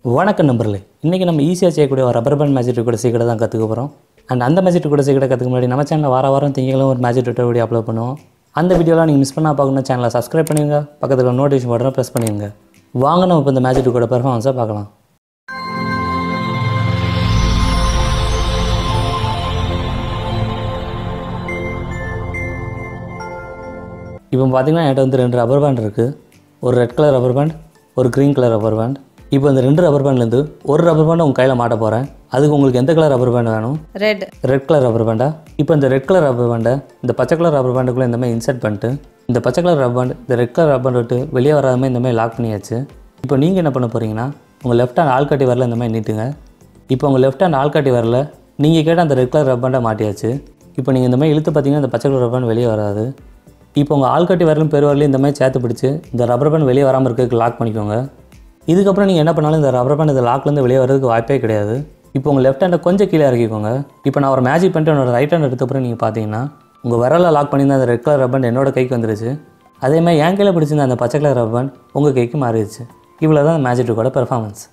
வணக்கம் நம்பர்களே இன்றைக்கி நம்ம ஈஸியாக செய்யக்கூடிய ஒரு ரப்பர் பேண்ட் மேஜிக் கூட சீக்கிரம் தான் கற்றுக்க போகிறோம் அண்ட் அந்த மேஜிக் கூட சீக்கிரம் கற்றுக்க முன்னாடி நம்ம சேனலில் வார வாரம் திங்களும் ஒரு மேஜிக் ட்விட்டர் வீடியோ அப்லோட் பண்ணுவோம் அந்த வீடியோலாம் நீங்கள் மிஸ் பண்ணால் பார்க்கணும் சேனலை சப்ஸ்கிரைப் பண்ணிடுங்க பக்கத்தில் நோட்டிஃபிகேஷன் பட்டனை ப்ரெஸ் பண்ணிடுங்க வாங்க நம்ம இப்போ இந்த மேஜிக் கூட பெர்ஃபார்மன்ஸை பார்க்கலாம் இப்போ பார்த்தீங்கன்னா என்கிட்ட வந்து ரெண்டு ரப்பர் பேண்ட் இருக்குது ஒரு ரெட் கலர் ரப்பர் பேண்ட் ஒரு க்ரீன் கலர் ரப்பர் பேண்ட் இப்போ இந்த ரெண்டு ரப்பர் பேண்ட்லேருந்து ஒரு ரப்பர் பேண்ட் உங்கள் கையில் மாட்ட போகிறேன் அதுக்கு உங்களுக்கு எந்த கலர் ரப்பர் பேண்ட் வேணும் ரெட் ரெட் கலர் ரப்பர் பேண்டா இப்போ இந்த ரெட் கலர் ரப்பர் பேண்டை இந்த பச்சை கலர் ரப்பர் பேண்டுக்குள்ளே இந்த மாதிரி இன்சர்ட் பண்ணிட்டு இந்த பச்சை கலர் ரப்பர் பேண்ட் இந்த ரெட் கலர் ரப்பர் பேண்ட் விட்டு வெளியே வராத மாதிரி இந்த மாதிரி லாக் பண்ணியாச்சு இப்போ நீங்கள் என்ன பண்ண போகிறீங்கன்னா உங்கள் லெஃப்ட் ஹேண்ட் ஆள்காட்டி வரல இந்த மாதிரி நீட்டுங்க இப்போ உங்கள் லெஃப்ட் ஹேண்ட் ஆள்காட்டி வரல நீங்கள் கேட்ட அந்த ரெட் கலர் ரப்பர் பேண்டை மாட்டியாச்சு இப்போ நீங்கள் இந்த மாதிரி இழுத்து பார்த்தீங்கன்னா இந்த பச்சை கலர் ரப்பர் பேண்ட் வெளியே வராது இப்போ உங்கள் ஆள்காட்டி வரலும் பெருவரலையும் இந்த மாதிரி சேர்த்து பிடிச்சி இந்த ரப்பர் பேண்ட் வெளியே வராமல் இருக்கிறதுக்கு லாக் பண்ணிக்கோங்க இதுக்கப்புறம் நீங்கள் என்ன பண்ணாலும் இந்த ரப்பர் பேண்ட் இந்த லாக்லேருந்து வெளியே வரதுக்கு வாய்ப்பே கிடையாது இப்போ உங்கள் லெஃப்ட் ஹேண்டை கொஞ்சம் கீழே இறக்கிக்கோங்க இப்போ நான் ஒரு மேஜிக் பண்ணிட்டு என்னோட ரைட் ஹேண்ட் எடுத்த அப்புறம் நீங்கள் பார்த்தீங்கன்னா உங்கள் விரலில் லாக் பண்ணியிருந்த அந்த ரெட் கலர் ரப்பர் என்னோட கைக்கு வந்துருச்சு அதே மாதிரி என் கையில் பிடிச்சிருந்த அந்த பச்சை கலர் ரப்பர் உங்கள் கைக்கு மாறிடுச்சு இவ்வளோ தான் மேஜிக் ட்ரிக்கோட பெர்ஃபார்மன்ஸ்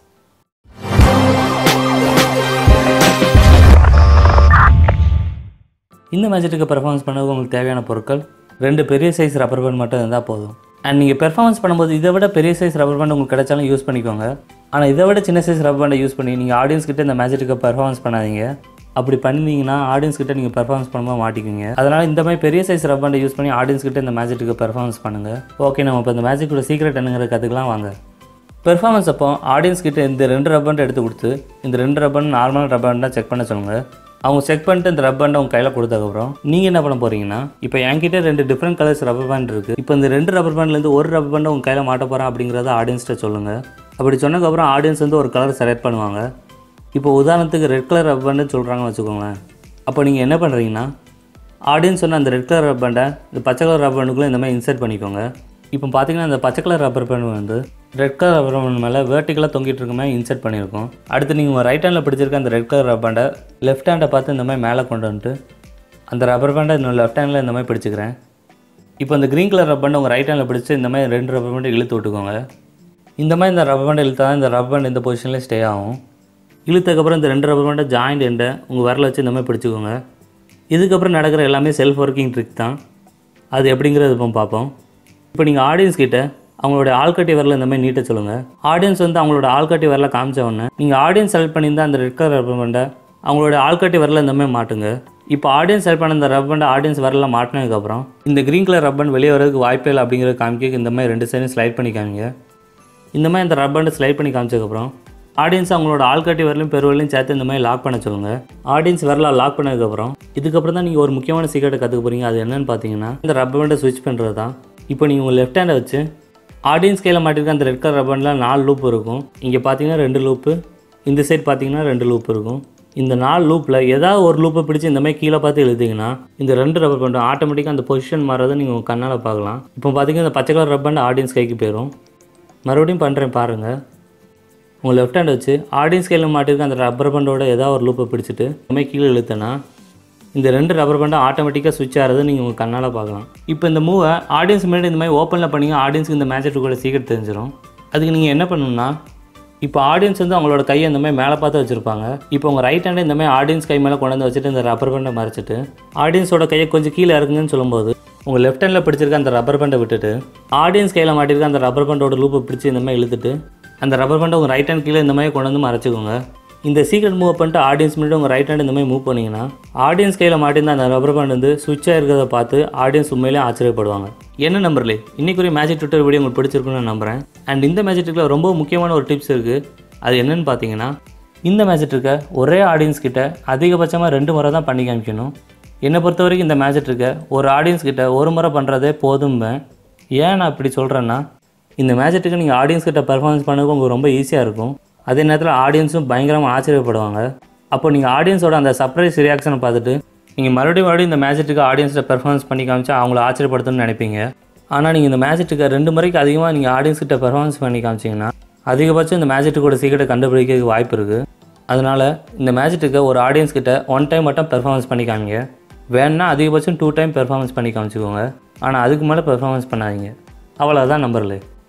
இந்த மேஜிக்கு பெர்ஃபார்மன்ஸ் பண்ணது உங்களுக்கு தேவையான பொருட்கள் ரெண்டு பெரிய சைஸ் ரப்பர் பேண்ட் மட்டும் இருந்தால் போதும் அண்ட் நீங்கள் பெர்ஃபார்மன்ஸ் பண்ணும்போது இதை விட பெரிய சைஸ் ரப்பர் பேண்ட் உங்களுக்கு கிடைச்சாலும் யூஸ் பண்ணிக்கோங்க ஆனால் இதை விட சின்ன சைஸ் ரப்பர் பேண்டை யூஸ் பண்ணி நீங்கள் ஆடியன்ஸ் கிட்ட இந்த மேஜிக்கு பெர்ஃபார்மன்ஸ் பண்ணாதீங்க அப்படி பண்ணிங்கன்னா ஆடியன்ஸ் கிட்ட நீங்கள் பெர்ஃபார்மன்ஸ் பண்ணும்போது மாட்டிக்குங்க அதனால் இந்த மாதிரி பெரிய சைஸ் ரப்பர் பேண்டை யூஸ் பண்ணி ஆடியன்ஸ் கிட்ட இந்த மேஜிக்கு பெர்ஃபார்மன்ஸ் பண்ணுங்கள் ஓகே நம்ம இப்போ இந்த மேஜிக்கோட சீக்ரெட் என்னங்கிற கற்றுக்கலாம் வாங்க பெர்ஃபார்மன்ஸ் அப்போ ஆடியன்ஸ் கிட்ட இந்த ரெண்டு ரப்பர் எடுத்து கொடுத்து இந்த ரெண்டு ரப்பர் நார்மல் ரப்பர் தான் செக் பண்ண சொல்லுங்கள் அவங்க செக் பண்ணிட்டு இந்த ரப்பர் அவங்க கையில் கொடுத்ததுக்கப்புறம் நீங்கள் என்ன பண்ண போறீங்கன்னா இப்போ என்கிட்ட ரெண்டு டிஃப்ரெண்ட் கலர்ஸ் ரப்பர் பேண்ட் இருக்குது இப்போ இந்த ரெண்டு ரப்பர் பேண்ட்லேருந்து ஒரு ரப்பர் பேண்ட் உங்கள் கையில் மாட்ட போகிறேன் அப்படிங்கிறத ஆடியன்ஸ்கிட்ட சொல்லுங்கள் அப்படி சொன்னதுக்கப்புறம் ஆடியன்ஸ் வந்து ஒரு கலர் செலக்ட் பண்ணுவாங்க இப்போ உதாரணத்துக்கு ரெட் கலர் ரப்பர் பேண்டு சொல்கிறாங்கன்னு வச்சுக்கோங்களேன் அப்போ நீங்கள் என்ன பண்ணுறீங்கன்னா ஆடியன்ஸ் சொன்ன அந்த ரெட் கலர் ரப்பர் பேண்டை இந்த பச்சை கலர் ரப்பர் பேண்டுக்குள்ளே இந்த மாதிரி இன்சர்ட் பண்ணிக்கோங்க இப்போ பார்த்தீங்கன்னா இந்த பச்சை கலர் ரப்பர் பேண்ட் வந்து ரெட் கலர் ரப்பர் பேண்ட் மேலே வேர்ட்டிக்கலாக தொங்கிட்டு இருக்க மாதிரி இன்சர்ட் பண்ணியிருக்கோம் அடுத்து நீங்கள் உங்கள் ரைட் ஹேண்டில் பிடிச்சிருக்க அந்த ரெட் கலர் ரப்பர் பேண்டை லெஃப்ட் ஹேண்டை பார்த்து இந்த மாதிரி மேலே கொண்டு வந்துட்டு அந்த ரப்பர் பேண்டை இன்னும் லெஃப்ட் ஹேண்டில் இந்த மாதிரி பிடிச்சிக்கிறேன் இப்போ இந்த க்ரீன் கலர் ரப்பர் பேண்டை உங்கள் ரைட் ஹேண்டில் பிடிச்சி இந்த மாதிரி ரெண்டு ரப்பர் பேண்டை இழுத்து விட்டுக்கோங்க இந்த மாதிரி இந்த ரப்பர் பேண்டை இழுத்தா தான் இந்த ரப்பர் பேண்ட் இந்த பொசிஷன்லேயே ஸ்டே ஆகும் இழுத்ததுக்கப்புறம் இந்த ரெண்டு ரப்பர் பேண்டை ஜாயிண்ட் எண்டை உங்கள் விரல வச்சு இந்த மாதிரி பிடிச்சிக்கோங்க இதுக்கப்புறம் நடக்கிற எல்லாமே செல்ஃப் ஒர்க்கிங் ட்ரிக் தான் அது எப்படிங்கிறது இப்போ பார்ப்போம் இப்போ நீங்கள் ஆடியன்ஸ் கிட்ட அவங்களோட ஆள்காட்டி வரல இந்த மாதிரி நீட்ட சொல்லுங்கள் ஆடியன்ஸ் வந்து அவங்களோட ஆள்காட்டி வரல காமிச்ச உடனே நீங்கள் ஆடியன்ஸ் செலக்ட் பண்ணியிருந்தா அந்த ரெட் கலர் ரப்பர் பேண்டை அவங்களோட ஆள்காட்டி வரல இந்த மாதிரி மாட்டுங்க இப்போ ஆடியன்ஸ் செலக்ட் பண்ண இந்த ரப்பர் பேண்டை ஆடியன்ஸ் வரல மாட்டினதுக்கப்புறம் இந்த க்ரீன் கலர் ரப்பர் வெளியே வரதுக்கு வாய்ப்பே இல்லை அப்படிங்கிற காமிக்க இந்த மாதிரி ரெண்டு சைடும் ஸ்லைட் பண்ணி காமிங்க இந்த மாதிரி இந்த ரப்பர் ஸ்லைட் பண்ணி காமிச்சதுக்கப்புறம் ஆடியன்ஸ் அவங்களோட ஆள்காட்டி வரலையும் பெருவரையும் சேர்த்து இந்த மாதிரி லாக் பண்ண சொல்லுங்கள் ஆடியன்ஸ் வரலாம் லாக் பண்ணதுக்கப்புறம் இதுக்கப்புறம் தான் நீங்கள் ஒரு முக்கியமான சீக்கிரட்டை கற்றுக்க போகிறீங்க அது என்னன்னு பார்த்தீங்கன்னா இந்த ரப்பர் பேண்டை ஸ்விட்ச் பண்ணுறது தான் இப்போ நீங்கள் உங்கள் லெஃப்ட் ஹேண்டை வச்சு ஆடியன்ஸ் கையில் மாட்டிருக்க அந்த ரெட் கலர் ரப்பரில் நாலு லூப் இருக்கும் இங்கே பார்த்தீங்கன்னா ரெண்டு லூப்பு இந்த சைடு பார்த்தீங்கன்னா ரெண்டு லூப் இருக்கும் இந்த நாலு லூப்பில் ஏதாவது ஒரு லூப்பை பிடிச்சி இந்த மாதிரி கீழே பார்த்து எழுதிங்கன்னா இந்த ரெண்டு ரப்பர் பேண்டும் ஆட்டோமேட்டிக்காக அந்த பொசிஷன் மாறதை நீங்கள் உங்கள் கண்ணால் பார்க்கலாம் இப்போ பார்த்தீங்கன்னா இந்த பச்சை கலர் ரப்பர் பேண்ட் ஆடியன்ஸ் கைக்கு போயிடும் மறுபடியும் பண்ணுறேன் பாருங்கள் உங்கள் லெஃப்ட் ஹேண்ட் வச்சு ஆடியன்ஸ் கையில் மாட்டிருக்க அந்த ரப்பர் பேண்டோட ஏதாவது ஒரு லூப்பை பிடிச்சிட்டு இந்த மாதிரி கீழே இழுத்தேன்னா இந்த ரெண்டு ரப்பர் பேண்டும் ஆட்டோமேட்டிக்காக சுவிட்ச் ஆகிறது நீங்கள் உங்கள் கண்ணால் பார்க்கலாம் இப்போ இந்த மூவை ஆடியன்ஸ் முன்னாடி இந்த மாதிரி ஓப்பனில் பண்ணீங்க ஆடியன்ஸுக்கு இந்த மேட்ச் கூட சீக்கிரம் தெரிஞ்சிடும் அதுக்கு நீங்கள் என்ன பண்ணணும்னா இப்போ ஆடியன்ஸ் வந்து அவங்களோட கையை இந்த மாதிரி மேலே பார்த்து வச்சுருப்பாங்க இப்போ உங்கள் ரைட் ஹேண்டை இந்த மாதிரி ஆடியன்ஸ் கை மேலே கொண்டு வந்து வச்சுட்டு இந்த ரப்பர் பேண்டை மறைச்சிட்டு ஆடியன்ஸோட கையை கொஞ்சம் கீழே இறக்குங்கன்னு சொல்லும்போது உங்கள் லெஃப்ட் ஹேண்டில் பிடிச்சிருக்க அந்த ரப்பர் பேண்டை விட்டுட்டு ஆடியன்ஸ் கையில் மாட்டிருக்க அந்த ரப்பர் பேண்டோட லூப்பை பிடிச்சி இந்த மாதிரி இழுத்துட்டு அந்த ரப்பர் பேண்டை உங்கள் ரைட் ஹேண்ட் கீழே இந்த மாதிரி கொண்டு வந்து மறைச்சிக்கோங்க இந்த சீக்கிரம் மூவ் பண்ணிட்டு ஆடியன்ஸ் முன்னாடி உங்கள் ரைட் ஹேண்ட் இந்த மாதிரி மூவ் பண்ணிங்கன்னா ஆடியன்ஸ் கையில் மாட்டிருந்த அந்த ரப்பர் பேண்ட் வந்து சுவிட்சாக இருக்கிறத பார்த்து ஆடியன்ஸ் உண்மையிலே ஆச்சரியப்படுவாங்க என்ன நம்பர்லே இன்றைக்குரிய மேஜிக் ட்விட்டர் வீடியோ உங்களுக்கு பிடிச்சிருக்குன்னு நான் நம்புகிறேன் அண்ட் இந்த மேஜிக் ட்ரிக்கில் ரொம்ப முக்கியமான ஒரு டிப்ஸ் இருக்குது அது என்னன்னு பார்த்தீங்கன்னா இந்த மேஜிக் ட்ரிக்கை ஒரே ஆடியன்ஸ் கிட்ட அதிகபட்சமாக ரெண்டு முறை தான் பண்ணி காமிக்கணும் என்னை பொறுத்த வரைக்கும் இந்த மேஜிக் ட்ரிக்கை ஒரு ஆடியன்ஸ் கிட்ட ஒரு முறை பண்ணுறதே போதும்பேன் ஏன் நான் இப்படி சொல்கிறேன்னா இந்த மேஜிக்கு நீங்கள் ஆடியன்ஸ் கிட்ட பெர்ஃபார்மன்ஸ் பண்ணதுக்கு உங்களுக்கு ரொம்ப ஈஸியாக இருக்கும் அதே நேரத்தில் ஆடியன்ஸும் பயங்கரமாக ஆச்சரியப்படுவாங்க அப்போ நீங்கள் ஆடியன்ஸோட அந்த சர்ப்ரைஸ் ரியாக்ஷனை பார்த்துட்டு நீங்கள் மறுபடியும் மறுபடியும் இந்த மேஜிக்கு ஆடியன்ஸில் பெர்ஃபார்மன்ஸ் பண்ணி காமிச்சா அவங்கள ஆச்சரியப்படுத்தணும்னு நினைப்பீங்க ஆனால் நீங்கள் இந்த மேஜிக்கு ரெண்டு முறைக்கு அதிகமாக நீங்கள் ஆடியன்ஸ் கிட்ட பெர்ஃபார்மன்ஸ் பண்ணி காமிச்சிங்கன்னா அதிகபட்சம் இந்த மேஜிக்கோட சீக்கிரத்தை கண்டுபிடிக்கிறதுக்கு வாய்ப்பு இருக்குது அதனால் இந்த மேஜிக்கு ஒரு ஆடியன்ஸ் கிட்ட ஒன் டைம் மட்டும் பெர்ஃபார்மன்ஸ் பண்ணி காமிங்க வேணுன்னா அதிகபட்சம் டூ டைம் பெர்ஃபார்மன்ஸ் பண்ணி காமிச்சிக்கோங்க ஆனால் அதுக்கு மேலே பெர்ஃபார்மன்ஸ் பண்ணாதீங்க அவ்வளோதான் நம்பர்லே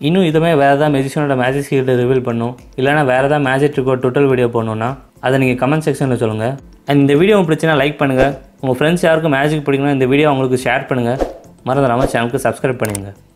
இன்னும் இதுமே வேறு ஏதாவது மெஜிஷியனோட மேஜிக் ஸ்கில்ட்டை ரிவீல் பண்ணும் இல்லைனா வேறு ஏதாவது மேஜிக் ட்ரிக்கோ டுட்டல் வீடியோ போடணுன்னா அதை நீங்கள் கமெண்ட் செக்ஷனில் சொல்லுங்கள் அண்ட் இந்த வீடியோ உங்களுக்கு பிடிச்சினா லைக் பண்ணுங்கள் உங்கள் ஃப்ரெண்ட்ஸ் யாருக்கும் மேஜிக் பிடிக்கணும் இந்த வீடியோ அவங்களுக்கு ஷேர் பண்ணுங்கள் மறந்துடாமல் சேனலுக்கு சப்ஸ்கிரைப் பண்ணுங்கள்